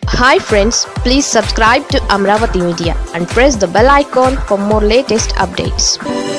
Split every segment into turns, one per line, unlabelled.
hi friends please subscribe to Amaravati media and press the bell icon for more latest updates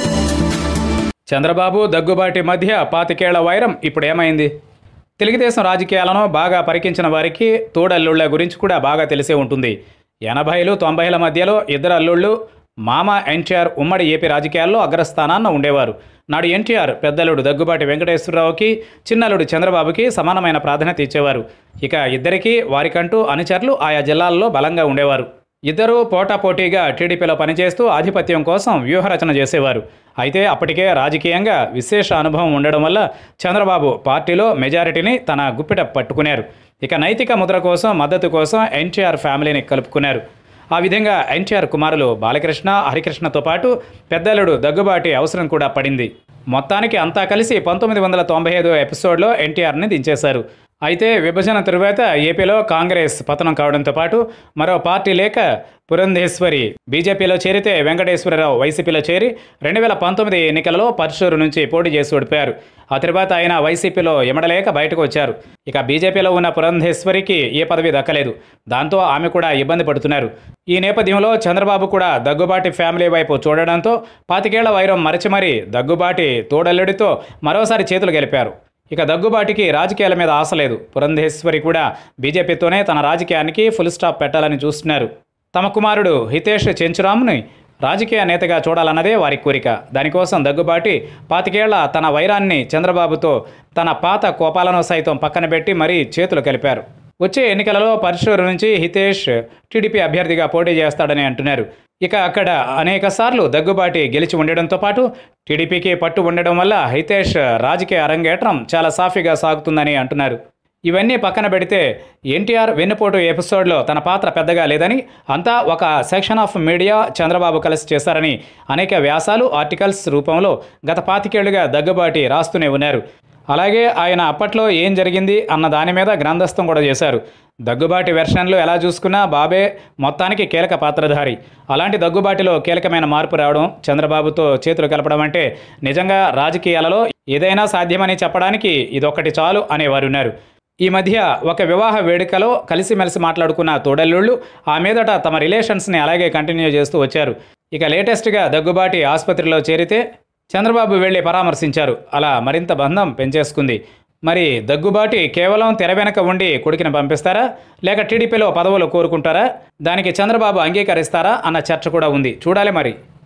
Chandrababu Daggubati మధ్య పాతికేళ్ల వైరం ఇప్పుడు ఏమైంది తెలుగుదేశం రాజకీయాలను బాగా పరికించిన వారికి తోడల్లుళ్ళ గురించి కూడా బాగా తెలిసే ఉంటుంది ఎనభైలు తొంభైల మధ్యలో ఇద్దరు అల్లుళ్ళు మామ ఎన్టీఆర్ ఉమ్మడి ఏపీ రాజకీయాల్లో అగ్రస్థానాన్న ఉండేవారు నాడు ఎన్టీఆర్ పెద్దలుడు దగ్గుబాటి వెంకటేశ్వరరావుకి చిన్నలుడు చంద్రబాబుకి సమానమైన ప్రాధాన్యత ఇచ్చేవారు ఇక ఇద్దరికీ వారికంటూ అనుచరులు ఆయా జిల్లాల్లో బలంగా ఉండేవారు ఇద్దరూ పోటాపోటీగా టీడీపీలో పనిచేస్తూ ఆధిపత్యం కోసం వ్యూహరచన చేసేవారు అయితే అప్పటికే రాజకీయంగా విశేష అనుభవం ఉండడం వల్ల చంద్రబాబు పార్టీలో మెజారిటీని తన గుప్పిట పట్టుకున్నారు ఇక నైతిక ముద్ర కోసం మద్దతు కోసం ఎన్టీఆర్ ఫ్యామిలీని కలుపుకున్నారు ఆ విధంగా ఎన్టీఆర్ కుమారులు బాలకృష్ణ హరికృష్ణతో పాటు పెద్దలుడు దగ్గుబాటి అవసరం కూడా పడింది మొత్తానికి అంతా కలిసి పంతొమ్మిది వందల తొంభై ఐదో ఎపిసోడ్లో ఎన్టీఆర్ని దించేశారు అయితే విభజన తరువాత ఏపీలో కాంగ్రెస్ పతనం కావడంతో పాటు మరో పార్టీ లేక పురంధేశ్వరి బీజేపీలో చేరితే వెంకటేశ్వరరావు వైసీపీలో చేరి రెండు వేల పంతొమ్మిది ఎన్నికలలో పర్షూరు నుంచి పోటీ చేసి ఓడిపోయారు ఆ తర్వాత ఆయన వైసీపీలో ఎమడలేక బయటకు వచ్చారు ఇక బీజేపీలో ఉన్న పురంధేశ్వరికి ఏ పదవి దక్కలేదు దాంతో ఆమె కూడా ఇబ్బంది పడుతున్నారు ఈ నేపథ్యంలో చంద్రబాబు కూడా దగ్గుబాటి ఫ్యామిలీ వైపు చూడడంతో పాతికేళ్ల వైరం మరచి మరీ దగ్గుబాటి తోడల్లుడితో మరోసారి చేతులు గెలిపారు ఇక దగ్గుబాటికి రాజకీయాల మీద ఆశ లేదు పురంధేశ్వరి కూడా బీజేపీతోనే తన రాజకీయానికి ఫుల్ స్టాప్ పెట్టాలని చూస్తున్నారు తమ కుమారుడు హితేష్ చెంచురామ్ని రాజకీయ నేతగా చూడాలన్నదే వారి కోరిక దానికోసం దగ్గుబాటి పాతికేళ్ల తన వైరాన్ని చంద్రబాబుతో తన పాత కోపాలను సైతం పక్కన పెట్టి మరీ చేతులు కలిపారు వచ్చే ఎన్నికలలో పరశూరు నుంచి హితేష్ టీడీపీ అభ్యర్థిగా పోటీ చేస్తాడని అంటున్నారు ఇక అక్కడ అనేక సార్లు దగ్గుబాటి గెలిచి ఉండడంతో పాటు టీడీపీకి పట్టు ఉండడం వల్ల హితేష్ రాజకీయ అరంగేట్రం చాలా సాఫీగా సాగుతుందని అంటున్నారు ఇవన్నీ పక్కన పెడితే ఎన్టీఆర్ వెన్నుపోటు ఎపిసోడ్లో తన పాత్ర పెద్దగా లేదని అంతా ఒక సెక్షన్ ఆఫ్ మీడియా చంద్రబాబు కలిసి చేశారని అనేక వ్యాసాలు ఆర్టికల్స్ రూపంలో గత పాతికేళ్లుగా దగ్గుబాటి రాస్తూనే ఉన్నారు అలాగే ఆయన అప్పట్లో ఏం జరిగింది అన్న దాని మీద గ్రంథస్థం కూడా చేశారు దగ్గుబాటి వెర్షన్లు ఎలా చూసుకున్నా బాబే మొత్తానికి కీలక పాత్రధారి అలాంటి దగ్గుబాటిలో కీలకమైన మార్పు రావడం చంద్రబాబుతో చేతులు కలపడం అంటే నిజంగా రాజకీయాలలో ఏదైనా సాధ్యమని చెప్పడానికి ఇదొక్కటి చాలు అనేవారు ఉన్నారు ఈ మధ్య ఒక వివాహ వేడుకలో కలిసిమెలిసి మాట్లాడుకున్న తోడల్లుళ్ళు ఆ మీదట తమ రిలేషన్స్ని అలాగే కంటిన్యూ చేస్తూ వచ్చారు ఇక లేటెస్ట్గా దగ్గుబాటి ఆసుపత్రిలో చేరితే చంద్రబాబు వెళ్ళి పరామర్శించారు అలా మరింత బంధం పెంచేసుకుంది మరి దగ్గుబాటి కేవలం తెర వెనక ఉండి కొడుకుని పంపిస్తారా లేక టీడీపీలో పదవులు కోరుకుంటారా దానికి చంద్రబాబు అంగీకరిస్తారా అన్న చర్చ కూడా ఉంది చూడాలి మరి